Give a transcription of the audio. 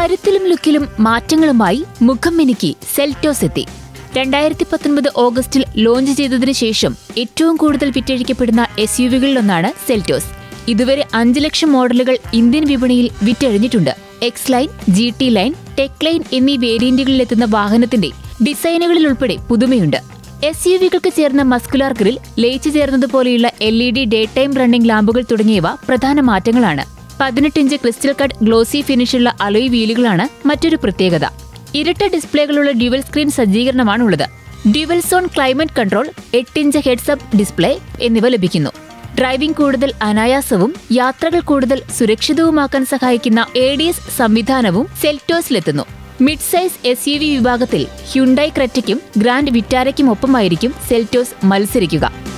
കരുത്തിലും ലുക്കിലും മാറ്റങ്ങളുമായി മുഖം മിനുക്കി സെൽറ്റോസ് എത്തി രണ്ടായിരത്തി പത്തൊൻപത് ഓഗസ്റ്റിൽ ലോഞ്ച് ചെയ്തതിനു ശേഷം ഏറ്റവും കൂടുതൽ വിറ്റഴിക്കപ്പെടുന്ന എസ് യു വികളിലൊന്നാണ് സെൽറ്റോസ് ഇതുവരെ അഞ്ച് ലക്ഷം മോഡലുകൾ ഇന്ത്യൻ വിപണിയിൽ വിറ്റഴിഞ്ഞിട്ടുണ്ട് X line G T line tech line എന്നീ വേരിയന്റുകളിലെത്തുന്ന വാഹനത്തിന്റെ ഡിസൈനുകളിൽ ഉൾപ്പെടെ പുതുമയുണ്ട് എസ് യു വികൾക്ക് ചേർന്ന മസ്കുലാർ ഗ്രിൽ ലയിച്ചു ചേർന്നതുപോലെയുള്ള L E D daytime running ലാമ്പുകൾ തുടങ്ങിയവ പ്രധാന മാറ്റങ്ങളാണ് പതിനെട്ട് ഇഞ്ച് ക്രിസ്റ്റൽ കട്ട് ഗ്ലോസി ഫിനിഷുള്ള അലോയ് വീലുകളാണ് മറ്റൊരു പ്രത്യേകത ഇരട്ട ഡിസ്പ്ലേകളുള്ള ഡ്യുവൽ സ്ക്രീൻ സജ്ജീകരണമാണുള്ളത് ഡ്യുവൽ സോൺ ക്ലൈമറ്റ് കൺട്രോൾ എട്ട് ഇഞ്ച് ഹെഡ്സപ്പ് ഡിസ്പ്ലേ എന്നിവ ലഭിക്കുന്നു ഡ്രൈവിംഗ് കൂടുതൽ അനായാസവും യാത്രകൾ കൂടുതൽ സുരക്ഷിതവുമാക്കാൻ സഹായിക്കുന്ന എ ഡി എസ് സംവിധാനവും സെൽറ്റോസിലെത്തുന്നു mid size S U V വിഭാഗത്തിൽ ഹ്യുണ്ടായി ക്രെറ്റയ്ക്കും ഗ്രാൻഡ് വിറ്റാരയ്ക്കും ഒപ്പമായിരിക്കും സെൽറ്റോസ് മത്സരിക്കുക